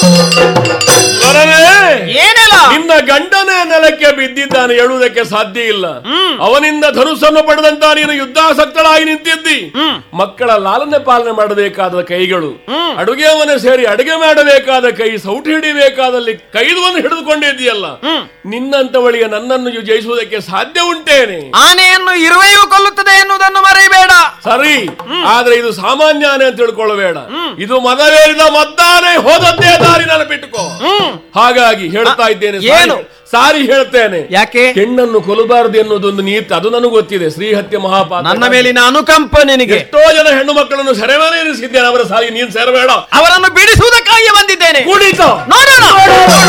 ವರನೇ ಏನೆಲ್ಲ ನಿನ್ನ ಗಂಡನೇ ನೆಲಕ್ಕೆ ಬಿದ್ದಿದ್ದಾನೆ ಹೇಳುವುದಕ್ಕೆ ಸಾಧ್ಯ ಇಲ್ಲ ಹ್ಮ್. ಅವನಿಂದ ಧನುಸ್ಸನ್ನು ಪಡೆದಂತ ನೀನು ಯುದ್ಧಾಸಕ್ತಳಾಗಿ ನಿಂತಿದ್ದಿ ಹ್ಮ್. ಮಕ್ಕಳ ಲಾಲನೆ ಪಾಲನೆ ಮಾಡಬೇಕಾದ ಕೈಗಳು ಹ್ಮ್. ಅಡುಗೆ ಮನೆ ಸೇರಿ ಅಡುಗೆ ಮಾಡಬೇಕಾದ ಕೈ ಸೌಟಿ ಹಿಡಿಬೇಕಾದಲ್ಲಿ ಕೈದುವನ್ನು ಹಿಡಿದುಕೊಂಡಿದ್ದೀಯಲ್ಲ ಹ್ಮ್. ನಿನ್ನಂತವಳಿಗೆ ನನ್ನನ್ನು ಯು- ಜಯಿಸುವುದಕ್ಕೆ ಸಾಧ್ಯ ಉಂಟೇನೆ ಆನೆಯನ್ನು ಇರುವೆಯೂ ಕೊಲ್ಲುತ್ತದೆ ಎನ್ನುವುದನ್ನು ಮರೆಯಬೇಡ ಸರಿ ಆದ್ರೆ ಇದು ಸಾಮಾನ್ಯ ಆನೆ ಅಂತ ತಿಳ್ಕೊಳ್ಳಬೇಡ ಇದು ಮದವೇರಿದ ಮದ್ದಾನೆ ಹೋದದ್ದೇ ದಾರಿ ನೆನಪಿಟ್ಟುಕೋ ಹ್ಮ್ ಹಾಗಾಗಿ ಹೇಳ್ತಾ ಇದ್ದೇನೆ ಸಾರಿ- ಏನು? ಸಾರಿ ಹೇಳ್ತೇನೆ ಯಾಕೆ ಹೆಣ್ಣನ್ನು ಕೊಲ್ಲಬಾರದು ಎನ್ನುವುದೊಂದು ನೀತಿ ಅದು ನನಗೆ ಗೊತ್ತಿದೆ ಶ್ರೀಹತ್ಯೆ ಮಹಾಪಾತ ನನ್ನ ಮೇಲಿನ ಅನುಕಂಪ ನಿನಗೆ ಎಷ್ಟೋ ಜನ ಹೆಣ್ಣು ಮಕ್ಕಳನ್ನು ಸೆರೆಮನೆ ಇರಿಸಿದ್ದೇನೆ ಅವರ ಸಾರಿ ನೀನ್ ಸೇರಬೇಡ ಅವರನ್ನು ಬಿಡಿಸುವುದಕ್ಕಾಗಿ ಬಂದಿದ್ದೇನೆ ಕುಣಿತ ನೋಡೋಣ